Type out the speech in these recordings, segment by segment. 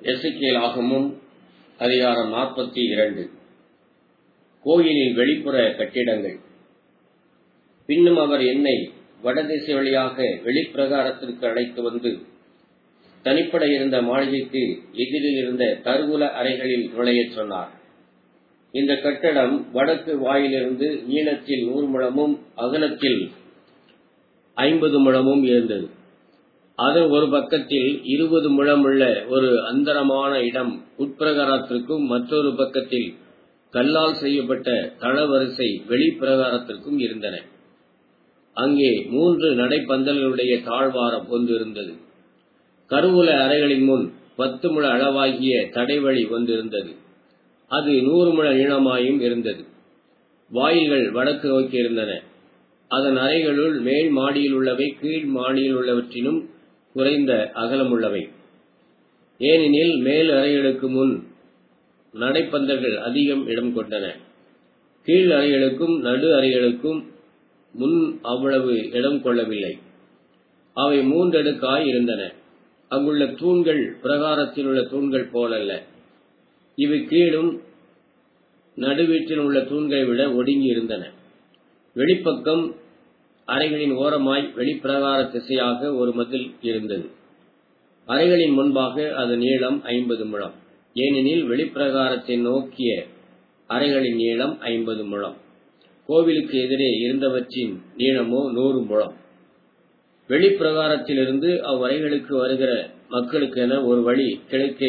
எசைக்கியல் ஆகமும் அதிகாரம் நாற்பத்தி இரண்டு கோயிலின் வெளிப்புற கட்டிடங்கள் பின்னும் அவர் என்னை வடதிசை வழியாக வெளிப்பிரகாரத்திற்கு அழைத்து வந்து தனிப்பட இருந்த மாளிகைக்கு எதிரில் இருந்த கருவூல அறைகளில் நுழையச் சொன்னார் இந்த கட்டடம் வடக்கு வாயிலிருந்து நீளத்தில் நூறு முழமும் அகலத்தில் ஐம்பது முழமும் இருந்தது அதன் ஒரு பக்கத்தில் இருபது முழமுள்ள ஒரு அந்தரமான இடம் உட்பிரகாரத்திற்கும் மற்றொரு பக்கத்தில் கல்லால் செய்யப்பட்ட தளவரிசை வெளிப்பிரகாரத்திற்கும் இருந்தன அங்கே மூன்று நடைப்பந்தல்களுடைய தாழ்வாரம் ஒன்று இருந்தது கருவூல அறைகளின் முன் பத்து முழ அளவாகிய தடைவழி ஒன்றிருந்தது அது நூறு முழ நீளமாயும் இருந்தது வாயில்கள் வடக்கு நோக்கி இருந்தன அதன் அறைகளுள் மேல் மாடியில் உள்ளவை கீழ் மாடியில் உள்ளவற்றிலும் குறைந்த அகலமுள்ளவை ஏனெனில் மேல் அறைகளுக்கு முன் நடைப்பந்தல்கள் அதிகம் இடம் கொண்டன கீழ் அறைகளுக்கும் நடு அறைகளுக்கும் முன் அவ்வளவு இடம் கொள்ளவில்லை அவை மூன்றடுக்காய் இருந்தன அங்குள்ள தூண்கள் பிரகாரத்தில் உள்ள தூண்கள் போலல்ல இவை கீழும் நடுவீட்டில் உள்ள தூண்களை விட ஒடுங்கி இருந்தன வெளிப்பக்கம் அறைகளின் ஓரமாய் வெளிப்பிரகார திசையாக ஒரு மதில் இருந்தது அறைகளின் முன்பாக அது நீளம் ஐம்பது முழம் ஏனெனில் வெளிப்பிரகாரத்தை நோக்கிய அறைகளின் நீளம் ஐம்பது முழம் கோவிலுக்கு எதிரே இருந்தவற்றின் நீளமோ நூறு முழம் வெளிப்பிரகாரத்திலிருந்து அவ்வறைகளுக்கு வருகிற மக்களுக்கென ஒரு வழி கிழக்கே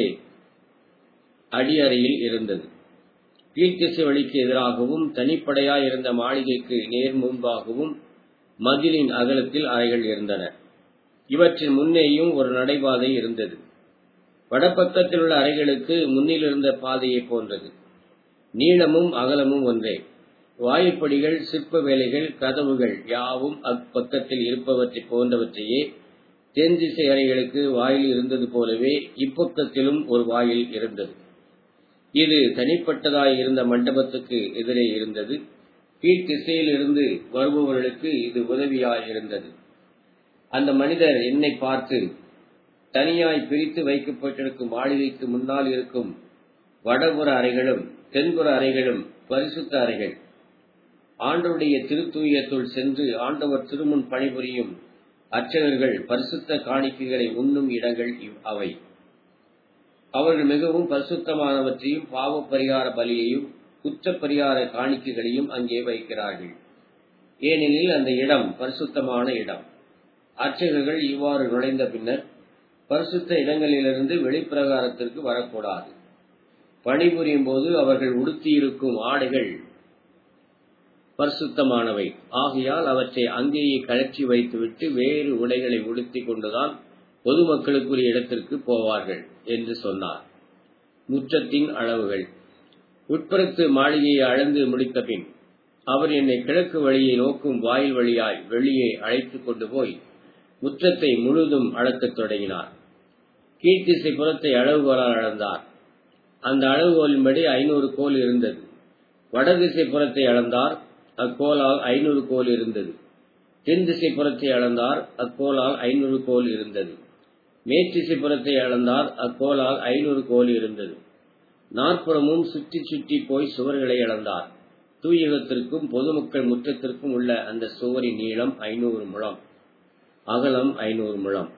அடியறையில் இருந்தது கீழ்த்திசை வழிக்கு எதிராகவும் தனிப்படையாய் இருந்த மாளிகைக்கு நேர் முன்பாகவும் மதிலின் அகலத்தில் அறைகள் இருந்தன இவற்றின் முன்னேயும் ஒரு நடைபாதை இருந்தது வடப்பக்கத்தில் உள்ள அறைகளுக்கு முன்னில் இருந்த பாதையை போன்றது நீளமும் அகலமும் ஒன்றே வாயிற்படிகள் சிற்ப வேலைகள் கதவுகள் யாவும் அப்பக்கத்தில் இருப்பவற்றை போன்றவற்றையே தென் திசை அறைகளுக்கு வாயில் இருந்தது போலவே இப்பக்கத்திலும் ஒரு வாயில் இருந்தது இது தனிப்பட்டதாய் இருந்த மண்டபத்துக்கு எதிரே இருந்தது கீழ்த்திசையில் இருந்து வருபவர்களுக்கு இது உதவியாய் இருந்தது அந்த மனிதர் என்னை பார்த்து தனியாய் பிரித்து வைக்கப்பட்டிருக்கும் மாளிகைக்கு முன்னால் இருக்கும் வடபுற அறைகளும் தென்புற அறைகளும் பரிசுத்த அறைகள் ஆண்டவருடைய திருத்தூயத்துள் சென்று ஆண்டவர் திருமுன் பணிபுரியும் அர்ச்சகர்கள் பரிசுத்த காணிக்கைகளை உண்ணும் இடங்கள் அவை அவர்கள் மிகவும் பரிசுத்தமானவற்றையும் பாவ பரிகார பலியையும் குற்ற பரிகார காணிக்கைகளையும் அங்கே வைக்கிறார்கள் ஏனெனில் அந்த இடம் பரிசுத்தமான இடம் அர்ச்சகர்கள் இவ்வாறு நுழைந்த பின்னர் பரிசுத்த இடங்களிலிருந்து வெளிப்பிரகாரத்திற்கு வரக்கூடாது பணிபுரியும் போது அவர்கள் உடுத்தியிருக்கும் ஆடைகள் பரிசுத்தமானவை ஆகையால் அவற்றை அங்கேயே கழற்றி வைத்துவிட்டு வேறு உடைகளை உடுத்தி கொண்டுதான் பொதுமக்களுக்குரிய இடத்திற்கு போவார்கள் என்று சொன்னார் முற்றத்தின் அளவுகள் உட்புறத்து மாளிகையை அளந்து முடித்த பின் அவர் என்னை கிழக்கு வழியை நோக்கும் வாயில் வழியாய் வெளியே அழைத்து கொண்டு போய் முற்றத்தை முழுதும் அளக்கத் தொடங்கினார் கீழ்த்திசை புறத்தை அளவுகோலால் அளந்தார் அந்த அளவுகோலின்படி ஐநூறு கோல் இருந்தது வடதிசை புறத்தை அளந்தார் அக்கோலால் ஐநூறு கோல் இருந்தது தென் திசை புறத்தை அளந்தார் அக்கோலால் ஐநூறு கோல் இருந்தது மேற்றிசை புறத்தை அளந்தார் அக்கோலால் ஐநூறு கோல் இருந்தது நாற்புறமும் சுற்றி சுற்றி போய் சுவர்களை அளந்தார் தூயகத்திற்கும் பொதுமக்கள் முற்றத்திற்கும் உள்ள அந்த சுவரின் நீளம் ஐநூறு முழம் அகலம் ஐநூறு முழம்